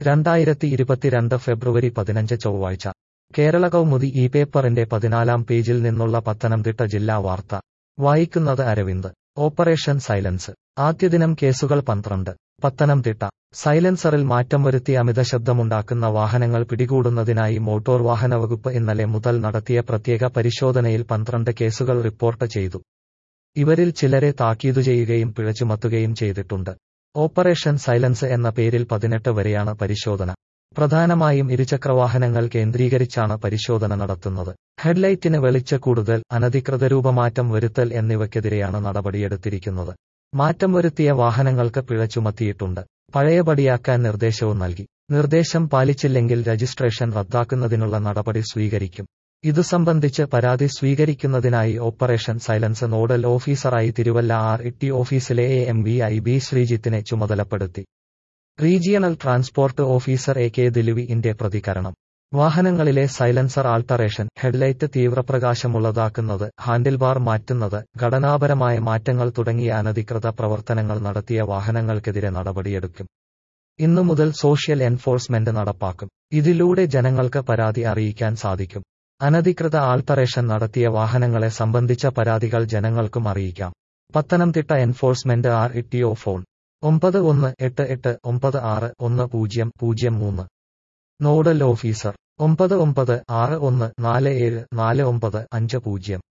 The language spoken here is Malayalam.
രണ്ടായിരത്തി ഇരുപത്തിരണ്ട് ഫെബ്രുവരി പതിനഞ്ച് ചൊവ്വാഴ്ച കേരള കൗമുദി ഈ പേപ്പറിന്റെ പതിനാലാം പേജിൽ നിന്നുള്ള പത്തനംതിട്ട ജില്ലാ വാർത്ത വായിക്കുന്നത് അരവിന്ദ് ഓപ്പറേഷൻ സൈലൻസ് ആദ്യദിനം കേസുകൾ പന്ത്രണ്ട് പത്തനംതിട്ട സൈലൻസറിൽ മാറ്റം വരുത്തി അമിത ശബ്ദമുണ്ടാക്കുന്ന വാഹനങ്ങൾ പിടികൂടുന്നതിനായി മോട്ടോർ വാഹന വകുപ്പ് ഇന്നലെ മുതൽ നടത്തിയ പ്രത്യേക പരിശോധനയിൽ പന്ത്രണ്ട് കേസുകൾ റിപ്പോർട്ട് ചെയ്തു ഇവരിൽ ചിലരെ താക്കീതു ചെയ്യുകയും പിഴ ചുമത്തുകയും ചെയ്തിട്ടുണ്ട് ഓപ്പറേഷൻ സൈലൻസ് എന്ന പേരിൽ പതിനെട്ട് വരെയാണ് പരിശോധന പ്രധാനമായും ഇരുചക്രവാഹനങ്ങൾ കേന്ദ്രീകരിച്ചാണ് പരിശോധന നടത്തുന്നത് ഹെഡ്ലൈറ്റിന് വെളിച്ച കൂടുതൽ അനധികൃത രൂപമാറ്റം വരുത്തൽ എന്നിവയ്ക്കെതിരെയാണ് നടപടിയെടുത്തിരിക്കുന്നത് മാറ്റം വരുത്തിയ വാഹനങ്ങൾക്ക് പിഴ ചുമത്തിയിട്ടുണ്ട് പഴയപടിയാക്കാൻ നിർദ്ദേശവും നൽകി നിർദ്ദേശം പാലിച്ചില്ലെങ്കിൽ രജിസ്ട്രേഷൻ റദ്ദാക്കുന്നതിനുള്ള നടപടി സ്വീകരിക്കും ഇതു സംബന്ധിച്ച് പരാതി സ്വീകരിക്കുന്നതിനായി ഓപ്പറേഷൻ സൈലൻസ് നോഡൽ ഓഫീസറായി തിരുവല്ല ആർ ഇ ഓഫീസിലെ A M V I B ശ്രീജിത്തിനെ ചുമതലപ്പെടുത്തി regional transport officer A K ദിലുവിന്റെ പ്രതികരണം വാഹനങ്ങളിലെ സൈലൻസർ ആൾട്ടറേഷൻ ഹെഡ്ലൈറ്റ് തീവ്രപ്രകാശമുള്ളതാക്കുന്നത് ഹാൻഡിൽ ബാർ മാറ്റുന്നത് ഘടനാപരമായ മാറ്റങ്ങൾ തുടങ്ങിയ അനധികൃത പ്രവർത്തനങ്ങൾ നടത്തിയ വാഹനങ്ങൾക്കെതിരെ നടപടിയെടുക്കും ഇന്നു മുതൽ സോഷ്യൽ എൻഫോഴ്സ്മെന്റ് നടപ്പാക്കും ഇതിലൂടെ ജനങ്ങൾക്ക് പരാതി അറിയിക്കാൻ സാധിക്കും അനധികൃത ആൾട്ടറേഷൻ നടത്തിയ വാഹനങ്ങളെ സംബന്ധിച്ച പരാതികൾ ജനങ്ങൾക്കും അറിയിക്കാം Pathanamthitta enforcement R E phone ഒമ്പത് ഒന്ന് എട്ട് എട്ട് ഒമ്പത് ആറ് ഒന്ന് പൂജ്യം പൂജ്യം മൂന്ന് നോഡൽ ഓഫീസർ ഒമ്പത് ഒമ്പത് ആറ് ഒന്ന് നാല് ഏഴ് നാല് ഒമ്പത് അഞ്ച് പൂജ്യം